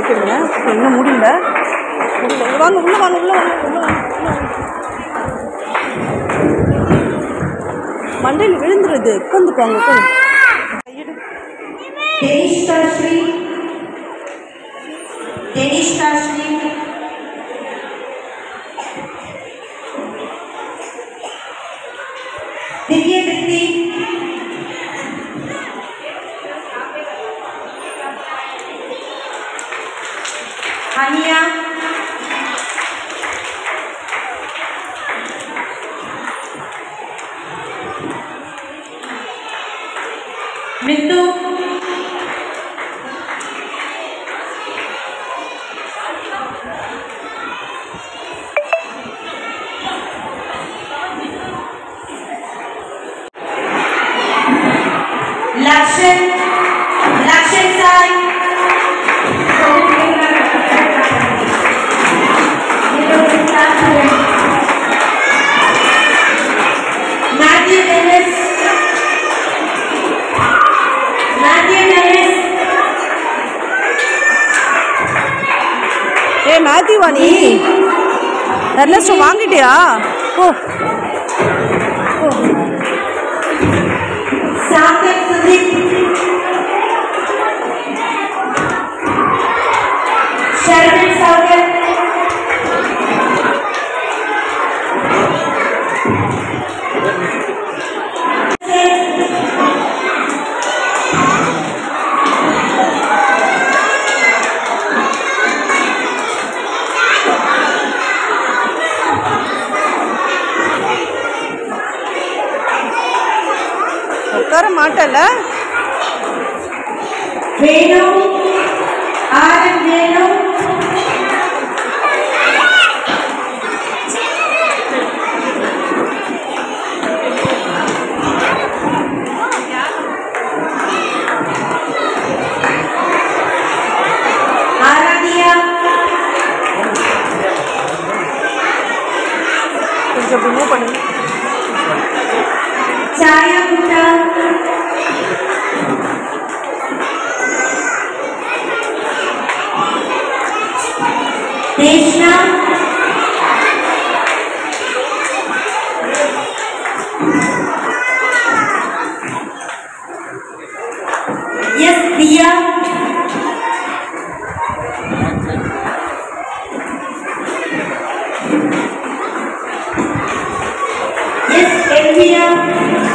ஓகேங்க இன்னும் முடியல முடியல இங்க வாங்க உள்ள வாங்க உள்ள வாங்க உள்ள வாங்க உள்ள வாங்க மண்டையில் விழுந்துருது உட்காந்துக்குவாங்க உட்காந்து Denishka Shri. Denishka Shri. Divya Dipti. Hania. Mintu. Lakshan, Lakshan Sai. Matthew Dennis. Matthew Dennis. ஏ மேத்யூவா நீ எர்னஸ்ட் வாங்கிட்டியா ஓ Saket Sudhik. Sharmin Saket. உட்கார மாட்டல Venu. Arun Venu. Aradhya. கொஞ்சம் ரிமூவ் பண்ணுங்க Chaya Gupta. Deshna. Yes, Diya. Yes, Elvira.